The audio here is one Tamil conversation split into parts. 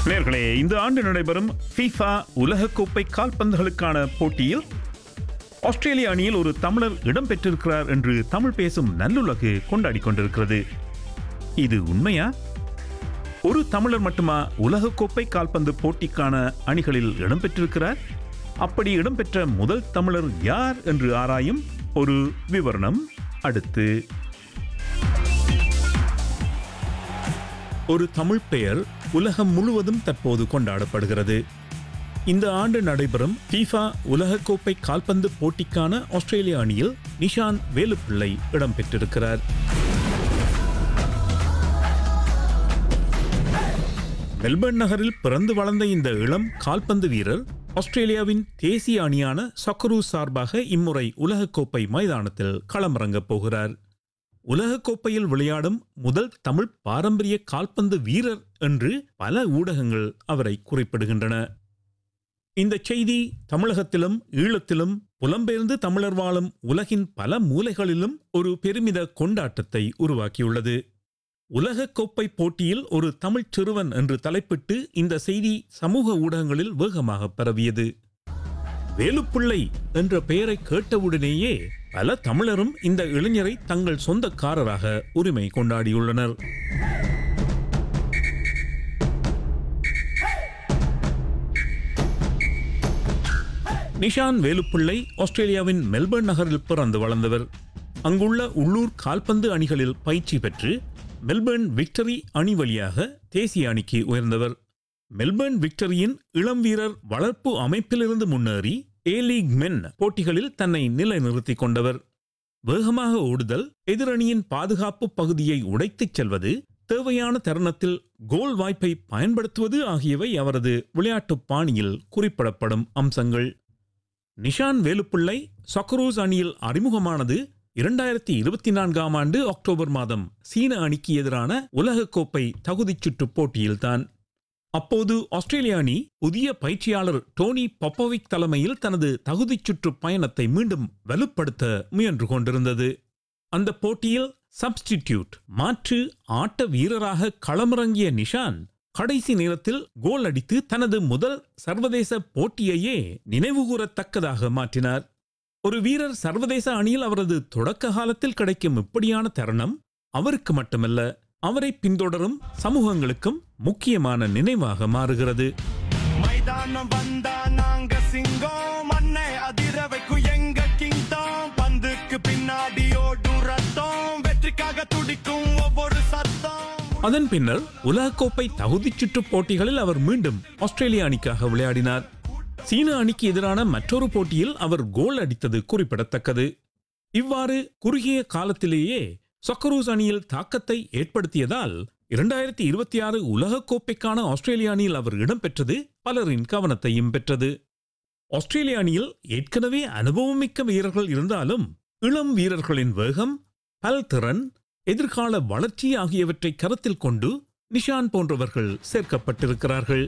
நேர்களே இந்த ஆண்டு நடைபெறும் FIFA உலகக்கோப்பை கால்பந்துகளுக்கான போட்டியில் ஆஸ்திரேலிய அணியில் ஒரு தமிழர் இடம்பெற்றிருக்கிறார் என்று தமிழ் பேசும் நல்லுலகு கொண்டாடி கொண்டிருக்கிறது இது உண்மையா ஒரு தமிழர் மட்டுமா உலகக்கோப்பை கால்பந்து போட்டிக்கான அணிகளில் இடம்பெற்றிருக்கிறார் அப்படி இடம்பெற்ற முதல் தமிழர் யார் என்று ஆராயும் ஒரு விவரணம் அடுத்து ஒரு தமிழ் பெயர் உலகம் முழுவதும் தற்போது கொண்டாடப்படுகிறது இந்த ஆண்டு நடைபெறும் FIFA உலகக்கோப்பை கால்பந்து போட்டிக்கான ஆஸ்திரேலிய அணியில் நிஷான் வேலுப்பிள்ளை இடம்பெற்றிருக்கிறார் மெல்பர்ன் நகரில் பிறந்து வளர்ந்த இந்த இளம் கால்பந்து வீரர் ஆஸ்திரேலியாவின் தேசிய அணியான சொக்கரு சார்பாக இம்முறை உலகக்கோப்பை மைதானத்தில் களமிறங்கப் போகிறார் உலகக்கோப்பையில் விளையாடும் முதல் தமிழ் பாரம்பரிய கால்பந்து வீரர் என்று பல ஊடகங்கள் அவரை குறிப்பிடுகின்றன இந்த செய்தி தமிழகத்திலும் ஈழத்திலும் புலம்பெயர்ந்து தமிழர் வாழும் உலகின் பல மூலைகளிலும் ஒரு பெருமித கொண்டாட்டத்தை உருவாக்கியுள்ளது உலகக்கோப்பை போட்டியில் ஒரு தமிழ்ச் சிறுவன் என்று தலைப்பிட்டு இந்த செய்தி சமூக ஊடகங்களில் வேகமாக பரவியது வேலுப்பிள்ளை என்ற பெயரை கேட்டவுடனேயே பல தமிழரும் இந்த இளைஞரை தங்கள் சொந்தக்காரராக உரிமை கொண்டாடியுள்ளனர் நிஷான் வேலுப்பிள்ளை ஆஸ்திரேலியாவின் மெல்பர்ன் நகரில் பிறந்து வளர்ந்தவர் அங்குள்ள உள்ளூர் கால்பந்து அணிகளில் பயிற்சி பெற்று மெல்பர்ன் விக்டரி அணி வழியாக தேசிய அணிக்கு உயர்ந்தவர் மெல்பர்ன் விக்டரியின் இளம் வீரர் வளர்ப்பு அமைப்பிலிருந்து முன்னேறி ஏ லீக் மென் போட்டிகளில் தன்னை நிலைநிறுத்திக் கொண்டவர் வேகமாக ஓடுதல் எதிரணியின் பாதுகாப்பு பகுதியை உடைத்துச் செல்வது தேவையான தருணத்தில் கோல் வாய்ப்பை பயன்படுத்துவது ஆகியவை அவரது விளையாட்டு பாணியில் குறிப்பிடப்படும் அம்சங்கள் நிஷான் வேலுப்பிள்ளை சொக்கரூஸ் அணியில் அறிமுகமானது இரண்டாயிரத்தி இருபத்தி நான்காம் ஆண்டு அக்டோபர் மாதம் சீன அணிக்கு எதிரான உலகக்கோப்பை தகுதிச் சுற்று போட்டியில்தான் அப்போது ஆஸ்திரேலிய அணி புதிய பயிற்சியாளர் டோனி பொப்போவிக் தலைமையில் தனது தகுதிச் சுற்று பயணத்தை மீண்டும் வலுப்படுத்த முயன்று கொண்டிருந்தது அந்த போட்டியில் சப்ஸ்டிடியூட் மாற்று ஆட்ட வீரராக களமிறங்கிய நிஷான் கடைசி நேரத்தில் கோல் அடித்து தனது முதல் சர்வதேச போட்டியையே நினைவுகூரத்தக்கதாக மாற்றினார் ஒரு வீரர் சர்வதேச அணியில் அவரது தொடக்க காலத்தில் கிடைக்கும் இப்படியான தருணம் அவருக்கு மட்டுமல்ல அவரை பின்தொடரும் சமூகங்களுக்கும் முக்கியமான நினைவாக மாறுகிறது மைதானம் வந்தா நாங்க சிங்கம் மண்ணை அதிர வைக்கும் எங்க கிங்டம் பந்துக்கு பின்னாடி ஓடும் ரத்தம் வெற்றிக்காக துடிக்கும் ஒவ்வொரு சத்தம் அதன் பின்னர் உலகக்கோப்பை தகுதிச் சுற்று போட்டிகளில் அவர் மீண்டும் ஆஸ்திரேலிய அணிக்காக விளையாடினார் சீன அணிக்கு எதிரான மற்றொரு போட்டியில் அவர் கோல் அடித்தது குறிப்பிடத்தக்கது இவ்வாறு குறுகிய காலத்திலேயே சொக்கரூஸ் அணியில் தாக்கத்தை ஏற்படுத்தியதால் இரண்டாயிரத்தி இருபத்தி ஆறு உலகக்கோப்பைக்கான ஆஸ்திரேலிய அணியில் அவர் இடம்பெற்றது பலரின் கவனத்தையும் பெற்றது ஆஸ்திரேலிய அணியில் ஏற்கனவே அனுபவமிக்க வீரர்கள் இருந்தாலும் இளம் வீரர்களின் வேகம் பல்திறன் எதிர்கால வளர்ச்சி ஆகியவற்றை கருத்தில் கொண்டு நிஷான் போன்றவர்கள் சேர்க்கப்பட்டிருக்கிறார்கள்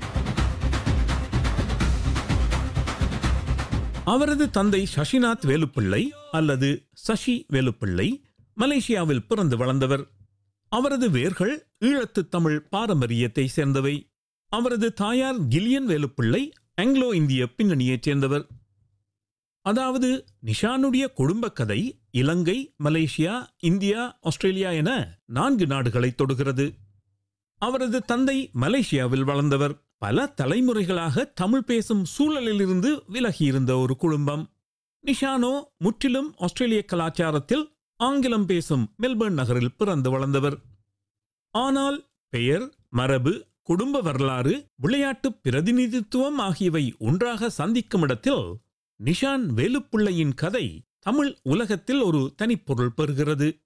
அவரது தந்தை சசிநாத் வேலுப்பிள்ளை அல்லது சசி வேலுப்பிள்ளை மலேசியாவில் பிறந்து வளர்ந்தவர் அவரது வேர்கள் ஈழத்து தமிழ் பாரம்பரியத்தை சேர்ந்தவை அவரது தாயார் கில்லியன் வேலுப்பிள்ளை ஆங்கிலோ இந்திய பின்னணியைச் சேர்ந்தவர் அதாவது நிஷானுடைய குடும்ப கதை இலங்கை மலேசியா இந்தியா ஆஸ்திரேலியா என நான்கு நாடுகளை தொடுகிறது அவரது தந்தை மலேசியாவில் வளர்ந்தவர் பல தலைமுறைகளாக தமிழ் பேசும் சூழலிலிருந்து விலகியிருந்த ஒரு குடும்பம் நிஷானோ முற்றிலும் ஆஸ்திரேலிய கலாச்சாரத்தில் ஆங்கிலம் பேசும் மெல்பர்ன் நகரில் பிறந்து வளர்ந்தவர் ஆனால் பெயர் மரபு குடும்ப வரலாறு விளையாட்டு பிரதிநிதித்துவம் ஆகியவை ஒன்றாக சந்திக்கும் இடத்தில் நிஷான் வேலுப்பிள்ளையின் கதை தமிழ் உலகத்தில் ஒரு தனிப்பொருள் பெறுகிறது